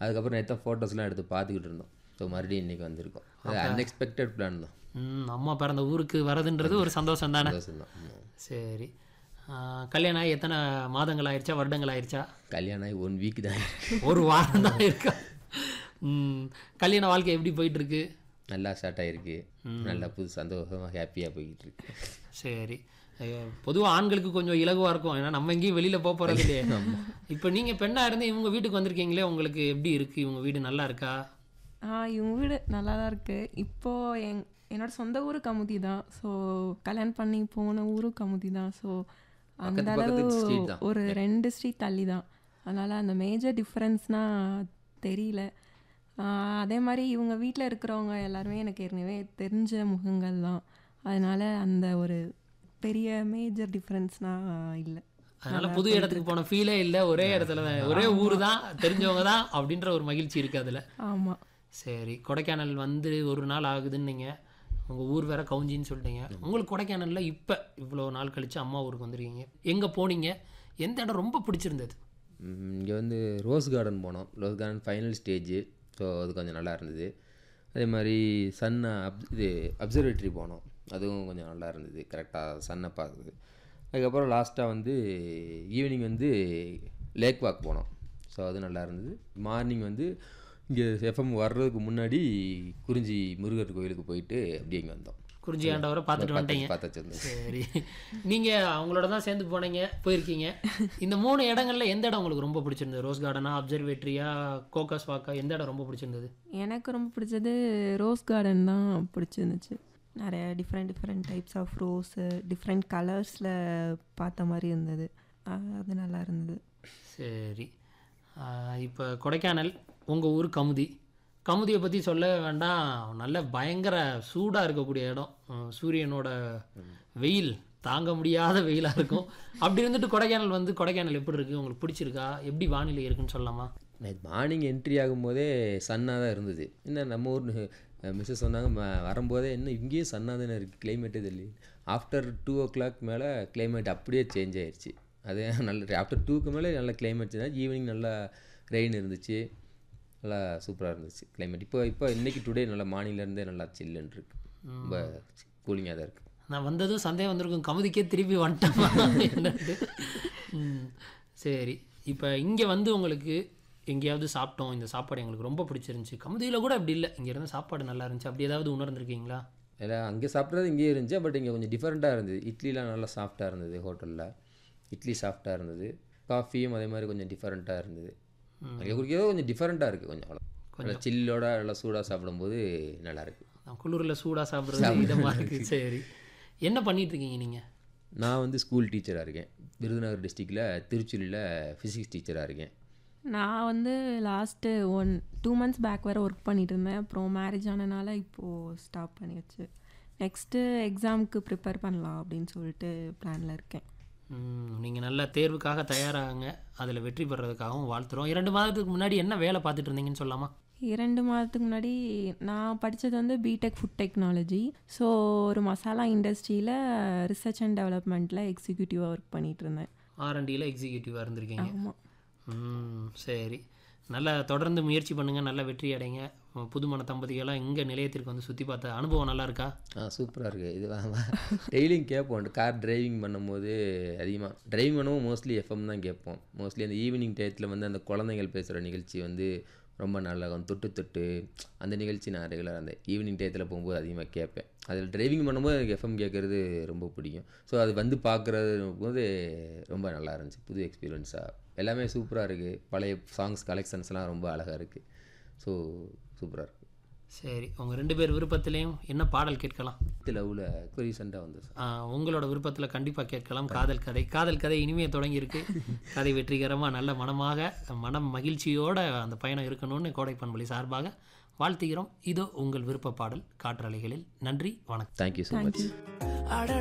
அதுக்கப்புறம் நேற்று ஃபோட்டோஸ்லாம் எடுத்து பார்த்துக்கிட்டு இருந்தோம் ஸோ மறுபடியும் இன்றைக்கி வந்திருக்கோம் அது அன்எக்ஸ்பெக்டட் பிளான் தான் ம் அம்மா பிறந்த ஊருக்கு வரதுன்றது ஒரு சந்தோஷம் தானே சந்தோஷம் தான் ஆமா. சரி ஆ, கல்யாணம் ஆகி எத்தனை மாதங்கள் ஆயிடுச்சா வருடங்கள் ஆயிடுச்சா கல்யாணம் ஆகி ஒன் வீக் தான் இருக்கு. ஒரு வாரம் தான் இருக்கா ம் கல்யாண வாழ்க்கை எப்படி போயிட்டு இருக்கு நல்லா ஸ்டார்ட் ஆகிருக்கு நல்லா புது சந்தோஷமாக ஹாப்பியாக போய்கிட்டு இருக்கு சரி பொதுவாக ஆண்களுக்கு கொஞ்சம் இலகுவாக இருக்கும் ஏன்னா நம்ம எங்கேயும் வெளியில் போக போகிறது இல்லையே இப்போ நீங்கள் பெண்ணாக இருந்து இவங்க வீட்டுக்கு வந்திருக்கீங்களே உங்களுக்கு எப்படி இருக்குது இவங்க வீடு நல்லா இருக்கா ஆ இவங்க வீடு நல்லா தான் இருக்குது இப்போது எங் என்னோட சொந்த ஊர் கமுதி தான் ஸோ கல்யாணம் பண்ணி போன ஊரும் கமுதி தான் ஸோ அந்த பக்கத்து அளவு பக்கத்து street தான். ஒரு ரெண்டு ஸ்ட்ரீட் தள்ளி தான் அதனால் அந்த மேஜர் டிஃப்ரென்ஸ்னால் தெரியல ஆ, அதே மாதிரி இவங்க வீட்டில் இருக்கிறவங்க எல்லாருமே எனக்கு ஏற்கனவே தெரிஞ்ச முகங்கள் தான் அதனால் அந்த ஒரு பெரிய மேஜர் டிஃப்ரென்ஸ்னால் இல்லை அதனால புது இடத்துக்கு போன ஃபீலே இல்லை ஒரே இடத்துல தான் ஒரே ஊர் தான் தெரிஞ்சவங்க தான் அப்படின்ற ஒரு மகிழ்ச்சி இருக்குது அதில் ஆமாம் சரி கொடைக்கானல் வந்து ஒரு நாள் ஆகுதுன்னு நீங்கள் உங்கள் ஊர் வேற கவுஞ்சின்னு சொல்லிட்டீங்க உங்களுக்கு கொடைக்கானலில் இப்போ இவ்வளோ நாள் கழிச்சு அம்மா ஊருக்கு வந்திருக்கீங்க எங்கே போனீங்க எந்த இடம் ரொம்ப பிடிச்சிருந்தது இங்கே வந்து ரோஸ் கார்டன் போனோம் rose garden final stage so அது கொஞ்சம் நல்லா இருந்தது அதே மாதிரி சன்னை அப் இது அப்சர்வேட்டரி போனோம் அதுவும் கொஞ்சம் நல்லா இருந்தது கரெக்டாக சன்னை பார்க்குது அதுக்கப்புறம் லாஸ்ட்டாக வந்து ஈவினிங் வந்து லேக் வாக் போனோம் ஸோ அது நல்லா இருந்தது மார்னிங் வந்து இங்கே எஃப்எம் வர்றதுக்கு முன்னாடி குறிஞ்சி முருகர் கோயிலுக்கு போயிட்டு அப்படியே இங்கே வந்தோம் குறிஞ்சி ஆண்டவரை பார்த்துட்டு வந்துட்டீங்க பார்த்தாச்சு வந்தோம் சரி நீங்கள் அவங்களோட தான் சேர்ந்து போனீங்க போயிருக்கீங்க இந்த மூணு இடங்கள்ல எந்த இடம் உங்களுக்கு ரொம்ப பிடிச்சிருந்தது ரோஸ் கார்டனா அப்சர்வேட்டரியா கோக்கஸ் வாக்கா எந்த இடம் ரொம்ப பிடிச்சிருந்தது எனக்கு ரொம்ப பிடிச்சது ரோஸ் கார்டன் தான் பிடிச்சிருந்துச்சு நிறைய different different types of rose different கலர்ஸில் பார்த்த மாதிரி இருந்தது அஹ் அது நல்லா இருந்தது சரி இப்போ கொடைக்கானல் உங்கள் ஊர் கமுதி கமுதியை பற்றி சொல்ல வேண்டாம் நல்ல பயங்கர சூடாக இருக்கக்கூடிய இடம் அஹ் சூரியனோட வெயில் தாங்க முடியாத வெயிலாக இருக்கும் அப்படி இருந்துட்டு கொடைக்கானல் வந்து கொடைக்கானல் எப்படி இருக்குது உங்களுக்கு பிடிச்சிருக்கா எப்படி வானிலை இருக்குன்னு சொல்லலாமா நேற்று மார்னிங் என்ட்ரி ஆகும்போதே சன்னாக தான் இருந்தது என்ன நம்ம ஊர் மிஸ்ஸஸ் சொன்னாங்க ம- வரும்போதே என்ன இங்கேயும் சன்னாக தானே இருக்குது கிளைமேட்டே தெரியல ஆஃப்டர் டூ ஓ கிளாக் மேலே கிளைமேட் அப்படியே சேஞ்ச் ஆயிடுச்சு அதே நல்ல ஆஃப்டர் டூக்கு மேலே நல்ல கிளைமேட் சேஞ்ச் ஈவினிங் நல்லா ரெயின் இருந்துச்சு நல்லா சூப்பராக இருந்துச்சு கிளைமேட் இப்போ இப்போ இன்றைக்கி டுடே நல்லா மார்னிங்லேருந்தே நல்லா சில்லுன்னு இருக்கு ரொம்ப கூலிங்காக தான் இருக்குது நான் வந்ததும் சந்தேகம் வந்திருக்கும் கமுதிக்கே திருப்பி வந்துட்டோமா என்னன்ட்டு. ம், சரி இப்போ இங்கே வந்து உங்களுக்கு எங்கேயாவது சாப்பிட்டோம் இந்த சாப்பாடு எங்களுக்கு ரொம்ப பிடிச்சிருந்துச்சி கமுதியில் கூட அப்படி இல்லை இங்கே இருந்த சாப்பாடு நல்லா இருந்துச்சு அப்படி ஏதாவது உணர்ந்திருக்கீங்களா எல்லாம் அங்கே சாப்பிட்றது இங்கேயே இருந்துச்சு பட் இங்கே கொஞ்சம் டிஃப்ரெண்ட்டாக இருந்தது இட்லிலாம் நல்லா சாஃப்டாக இருந்தது ஹோட்டலில் இட்லி சாஃப்டாக இருந்தது காஃபியும் அதே மாதிரி கொஞ்சம் டிஃப்ரெண்ட்டாக இருந்தது அங்கே குடிக்கிறதோ கொஞ்சம் டிஃப்ரெண்ட்டாக இருக்குது கொஞ்சம் அவ்வளோ நல்லா சில்லோட நல்லா சூடாக சாப்பிடும்போது நல்லா இருக்கு நான் குளிரில் சூடாக சாப்பிட்றது இதமாக இருக்குது சரி என்ன பண்ணிட்டு இருக்கீங்க நீங்கள் நான் வந்து ஸ்கூல் டீச்சராக இருக்கேன் விருதுநகர் டிஸ்ட்ரிக்டில் திருச்சுலியில் ஃபிசிக்ஸ் டீச்சராக இருக்கேன் நான் வந்து last one two months back வரை ஒர்க் பண்ணிட்டு இருந்தேன் அப்புறம் மேரேஜ் ஆனனால இப்போது ஸ்டாப் பண்ணியாச்சு நெக்ஸ்ட்டு எக்ஸாமுக்கு ப்ரிப்பேர் பண்ணலாம் அப்படின்னு சொல்லிட்டு பிளானில் இருக்கேன் நீங்கள் நல்ல தேர்வுக்காக தயாராகுங்க அதில் வெற்றி பெறதுக்காகவும் வாழ்த்துறோம் இரண்டு மாதத்துக்கு முன்னாடி என்ன வேலை பார்த்துட்டு இருந்தீங்கன்னு சொல்லலாமா இரண்டு மாதத்துக்கு முன்னாடி நான் படித்தது வந்து பிடெக் ஃபுட் டெக்னாலஜி ஸோ ஒரு மசாலா இண்டஸ்ட்ரியில் ரிசர்ச் அண்ட் டெவலப்மெண்ட்டில் எக்ஸிக்யூட்டிவாக ஒர்க் பண்ணிட்டு இருந்தேன் ஆர்என்டியில் எக்ஸிக்யூட்டிவாக இருந்திருக்கீங்க ஆமாம் ம் சரி நல்லா தொடர்ந்து முயற்சி பண்ணுங்கள் நல்ல வெற்றி அடைங்க உம், புதுமண தம்பதிகளாக இங்கே நிலையத்திற்கு வந்து சுற்றி பார்த்த அனுபவம் நல்லா இருக்கா ஆ சூப்பராக இருக்குது இது டெய்லியும் கேட்போம் கார் டிரைவிங் பண்ணும்போது அதிகமாக டிரைவிங் பண்ணவும் மோஸ்ட்லி எஃப்எம் தான் கேட்போம் மோஸ்ட்லி அந்த ஈவினிங் டயத்தில் வந்து அந்த குழந்தைகள் பேசுகிற நிகழ்ச்சி வந்து ரொம்ப நல்லா இருக்கும் தொட்டு தொட்டு அந்த நிகழ்ச்சி நான் ரெகுலராக அந்த ஈவினிங் டயத்தில் போகும்போது அதிகமாக கேட்பேன் அதில் டிரைவிங் பண்ணும்போது எனக்கு எஃப்எம் கேட்குறது ரொம்ப பிடிக்கும் ஸோ அது வந்து பார்க்குறது போது ரொம்ப நல்லா இருந்துச்சு புது எக்ஸ்பீரியன்ஸாக எல்லாமே சூப்பராக இருக்குது பழைய சாங்ஸ் கலெக்ஷன்ஸ்லாம் ரொம்ப அழகாக இருக்குது ஸோ சூப்பராக இருக்குது சரி உங்கள் ரெண்டு பேர் விருப்பத்திலையும் என்ன பாடல் கேட்கலாம் லவ்வில் ரீசெண்டாக வந்து ஆ, உங்களோட விருப்பத்தில் கண்டிப்பாக கேட்கலாம் காதல் கதை காதல் கதை இனிமே தொடங்கியிருக்கு கதை வெற்றிகரமாக நல்ல மனமாக மனம் மகிழ்ச்சியோட அந்த பயணம் இருக்கணும்னு கோடை பண்பொழி சார்பாக வாழ்த்துகிறோம் இதோ உங்கள் விருப்ப பாடல் காற்றலைகளில் நன்றி வணக்கம் தேங்க்யூ ஸோ மச் அட